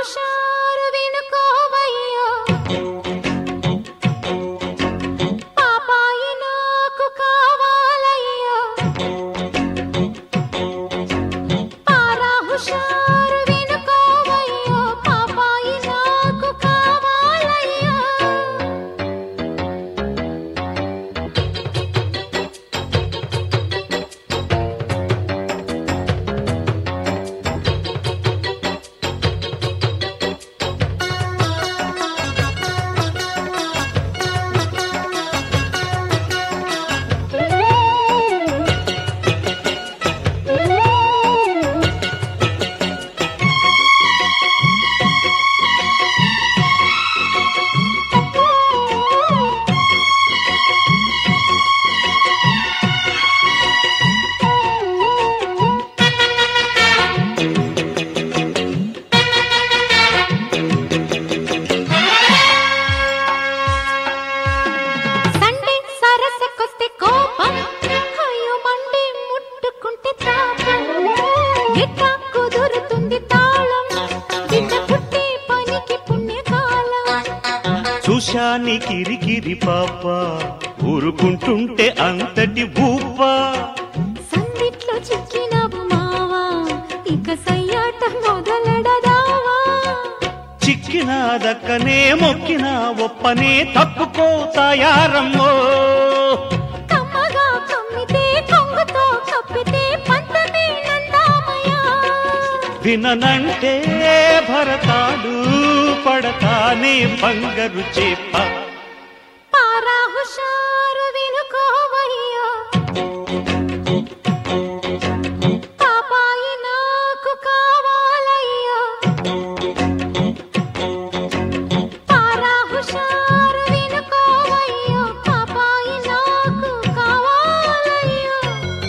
హుషారు వినుకోవయ్యో పాపాయి నాకు కావాలయ్యో పారా హుషారు వినుకోవయ్యో పాపాయి నాకు కావాలయ్యో సండే సరసకొస్తే కోపం అయ్యో మండే ముట్టుకుంటే తాపం ఎట్టా కుదురుతుంది తాళం బిడ్డ పుట్టే పనికి పుణ్యకాలం చూశాని కిరికిరి పాప ఊరుకుంటుంటే అంతటి భూప సందిట్లో చిక్కినవు మావా ఇక సయ్యాట మొదలెడదావా చిక్కిన దక్కనే మొక్కిన ఒప్పనే తప్పుకో తయారమ్మో కమ్మగా కమ్మితే కొంగుతో కప్పితే పంతమే నందామయ్యా విననంటే భరతాడు పడతానే బంగరు చేప పారా హుషారు వినుకోవయ్యా పాపాయి నాకు కావాలయ్యా పారా హుషారు వినుకోవయ్యా పాపాయి నాకు కావాలయ్యా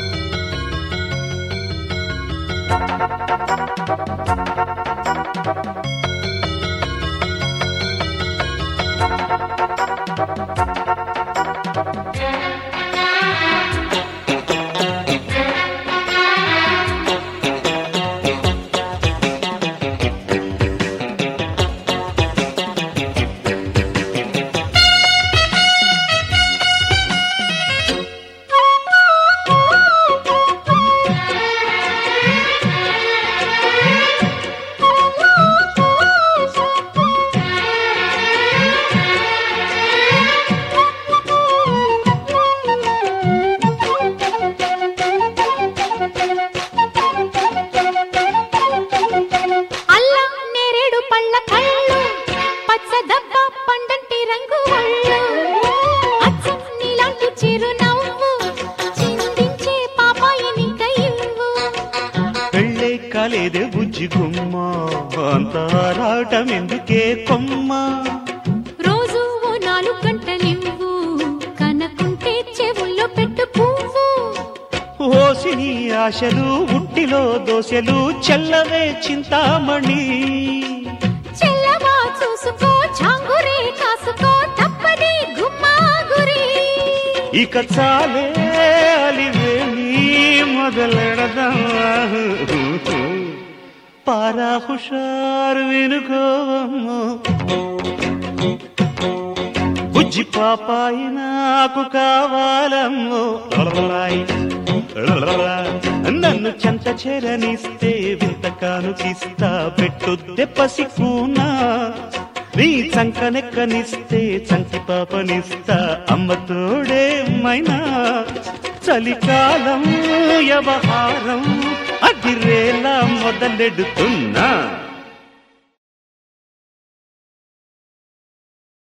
అల్లం నేరేడు పళ్ళ కళ్ళు పచ్చ దబ్బ పండంటి రంగు ఒళ్ళు అచ్చం నీలాంటి చిరునవ్వు చిందించే పాపాయిని కయ్యవు పెళ్ళే కాలేదే బుజ్జి గుమ్మ అంత ఆరాటం ఎందుకే కొమ్మ రోజు ఓ నాలుగు గంటలివ్వు కనకుంటే చెవుల్లో పెట్టు పువ్వు ఓసిని ఆశలు ఉట్టిలో దోశలు చెల్లవే చింతామణి చెల్లవా చూసుకో చాంగురే కాసుకో తప్పది గుమ్మా గురి ఇక చాలే అలివేణి మొదలెడదామా పారా హుషారు వినుకోవమ్మో బుజ్జి పాపాయి నాకు కావాలమ్మో లలలాయ్, లలలా. నన్ను చెంత చేరనిస్తే వింత కానుకిస్తా పెట్టొద్దె పసికూనా నీ చంకనెక్కనిస్తే చంటి పాపనిస్తా అమ్మ తోడే మైనా చలికాలం వ్యవహారం అదిరేలా మొదలెడుతున్నా